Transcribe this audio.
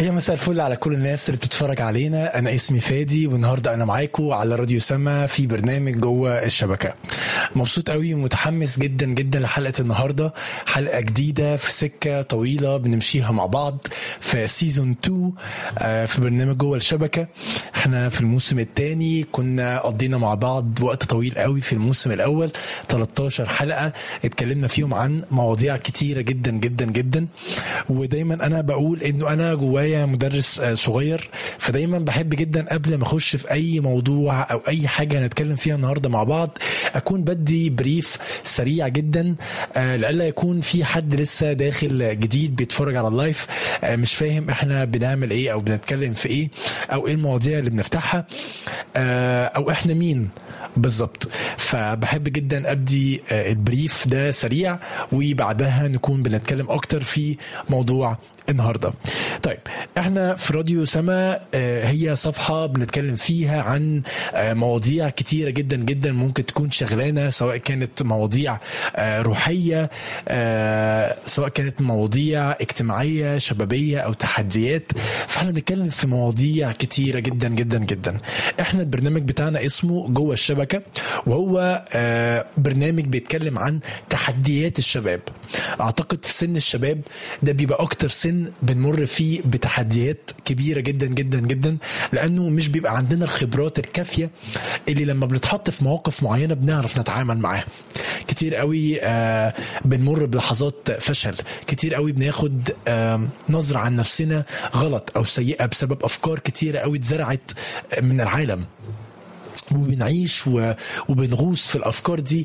يا مساء الفل على كل الناس اللي بتتفرج علينا انا اسمي فادي والنهارده انا معاكم على راديو سما في برنامج جوه الشبكه مبسوط قوي ومتحمس جدا جدا لحلقه النهارده حلقه جديده في سكه طويله بنمشيها مع بعض في سيزون 2 آه، في برنامج جوه الشبكه احنا في الموسم الثاني كنا قضينا مع بعض وقت طويل قوي في الموسم الاول 13 حلقه اتكلمنا فيهم عن مواضيع كتيره جدا جدا جدا ودايما انا بقول انه انا جوايا مدرس آه، صغير فدايما بحب جدا قبل ما اخش في اي موضوع او اي حاجه هنتكلم فيها النهارده مع بعض اكون بدي بريف سريع جدا آه، لئلا يكون في حد لسه داخل جديد بيتفرج على اللايف آه، مش فاهم احنا بنعمل ايه او بنتكلم في ايه او ايه المواضيع اللي بنفتحها آه، او احنا مين بالظبط فبحب جدا ابدي آه، البريف ده سريع وبعدها نكون بنتكلم اكتر في موضوع النهارده طيب احنا في راديو سما آه، هي صفحه بنتكلم فيها عن آه، مواضيع كتيره جدا جدا ممكن تكون شغلانه سواء كانت مواضيع آه، روحيه آه، سواء كانت مواضيع اجتماعيه شبابيه او تحديات فاحنا بنتكلم في مواضيع كتيره جدا جدا جدا احنا البرنامج بتاعنا اسمه جوه الشبكه وهو آه، برنامج بيتكلم عن تحديات الشباب اعتقد في سن الشباب ده بيبقى اكتر سن بنمر فيه بتحديات كبيره جدا جدا جدا لانه مش بيبقى عندنا الخبرات الكافيه اللي لما بنتحط في مواقف معينه بنعرف نتعامل معاها كتير قوي آه بنمر بلحظات فشل كتير قوي بناخد آه نظره عن نفسنا غلط او سيئه بسبب افكار كتيره قوي اتزرعت من العالم وبنعيش و- وبنغوص في الافكار دي